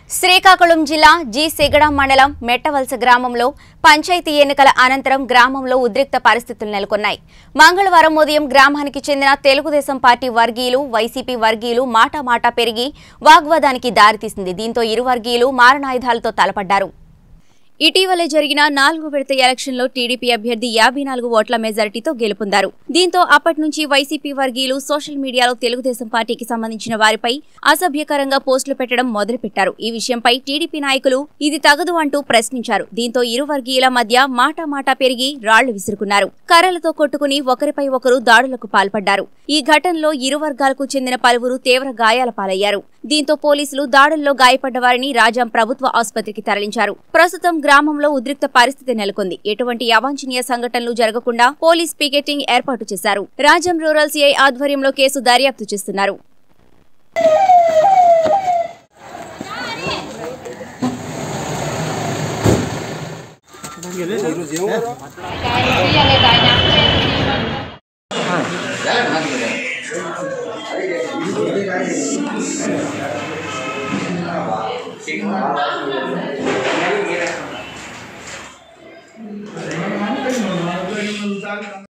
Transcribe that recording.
శ్రీకాకుళం జిల్లా జి సిగడం మండలం మెట్టవలస గ్రామంలో పంచాయతీ ఎన్నికల అనంతరం గ్రామంలో ఉద్రిక్త పరిస్థితులు నెలకొన్నాయి మంగళవారం ఉదయం గ్రామానికి చెందిన తెలుగుదేశం పార్టీ వర్గీయులు వైసీపీ వర్గీయులు మాటామాటా పెరిగి వాగ్వాదానికి దారితీసింది దీంతో ఇరు వర్గీయులు మారణాయుధాలతో తలపడ్డారు ఇటీవలే జరిగిన నాలుగో విడత ఎలక్షన్లో టీడీపీ అభ్యర్థి యాభై నాలుగు ఓట్ల మెజారిటీతో గెలుపొందారు దీంతో అప్పటి నుంచి వైసీపీ వర్గీయులు సోషల్ మీడియాలో తెలుగుదేశం పార్టీకి సంబంధించిన వారిపై అసభ్యకరంగా పోస్టులు పెట్టడం మొదలుపెట్టారు ఈ విషయంపై టీడీపీ నాయకులు ఇది తగదు అంటూ ప్రశ్నించారు దీంతో ఇరు వర్గీయుల మధ్య మాటామాటా పెరిగి రాళ్లు విసురుకున్నారు కర్రలతో కొట్టుకుని ఒకరిపై ఒకరు దాడులకు పాల్పడ్డారు ఈ ఘటనలో ఇరు వర్గాలకు చెందిన పలువురు తీవ్ర గాయాల పాలయ్యారు దీంతో పోలీసులు దాడుల్లో గాయపడ్డ వారిని రాజాం ప్రభుత్వ ఆసుపత్రికి తరలించారు ప్రస్తుతం గ్రామంలో ఉద్రిక్త పరిస్థితి నెలకొంది ఎటువంటి అవాంఛనీయ సంఘటనలు జరగకుండా పోలీస్ పికెటింగ్ ఏర్పాటు చేశారు రాజాం రూరల్ సిఐ ఆధ్వర్యంలో కేసు దర్యాప్తు చేస్తున్నారు